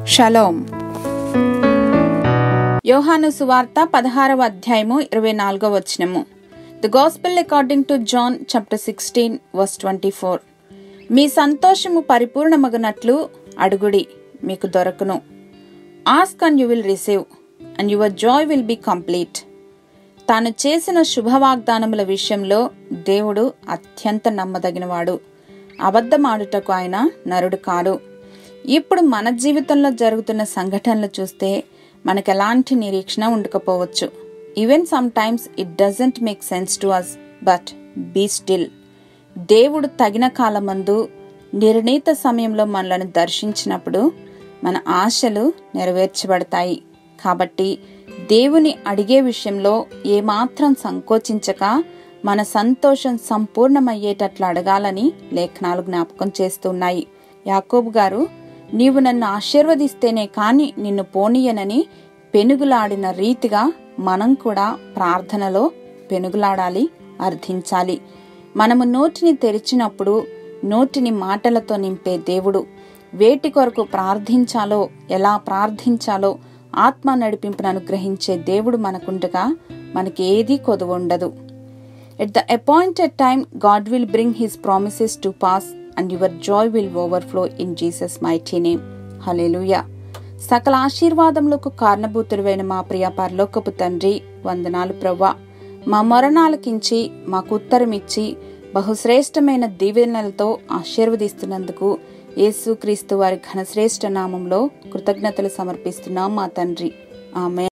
shalom యోహాను సువార్త పదహారవ అధ్యాయము ఇరవై నాలుగవ వచనము the gospel according to John chapter sixteen verse twenty four మీ సంతోషము పరిపూర్ణమగునట్లు అడుగుడి మీకు దొరకును ask and you will receive and your joy will be complete తాను చేసిన శుభవాగ్దానముల విషయంలో దేవుడు అత్యంత నమ్మదగినవాడు అబద్ధమాడుటకు ఆయన నరుడు కాడు ఇప్పుడు మన జీవితంలో జరుగుతున్న సంఘటనలు చూస్తే మనకు ఎలాంటి నిరీక్షణ ఉండకపోవచ్చు even sometimes it doesn't make sense to us but be still దేవుడు తగిన కాలమందు నిర్ణీత సమయంలో మనలను దర్శించినప్పుడు మన ఆశలు నెరవేర్చబడతాయి కాబట్టి దేవుని అడిగే విషయంలో ఏమాత్రం సంకోచించక మన సంతోషం సంపూర్ణమయ్యేటట్లు అడగాలని లేఖనాలు జ్ఞాపకం చేస్తున్నాయి యాకోబు గారు నీవు నన్ను ఆశీర్వదిస్తేనే కాని నిన్ను పోనీయనని పెనుగులాడిన రీతిగా మనం కూడా ప్రార్థనలో పెనుగులాడాలి అర్థించాలి మనము నోటిని తెరిచినప్పుడు నోటిని మాటలతో నింపే దేవుడు వేటి కొరకు ప్రార్థించాలో ఎలా ప్రార్థించాలో ఆత్మ నడిపింపును అనుగ్రహించే దేవుడు మనకుండగా మనకి ఏదీ కొదువు ఉండదు at the appointed time God will bring his promises to pass and your joy will overflow in Jesus mighty name hallelujah సకల ఆశీర్వాదములకు కారణభూతుడైన మా ప్రియ పరలోకపు తండ్రి వందనాలు ప్రవ్వా మా మరణాలకించి మాకు ఉత్తరమిచ్చి బహుశ్రేష్టమైన దీవెనలతో ఆశీర్వదిస్తున్నందుకు యేసుక్రీస్తు వారి ఘనశ్రేష్ఠ నామంలో కృతజ్ఞతలు సమర్పిస్తున్నాం మా తండ్రి ఆమె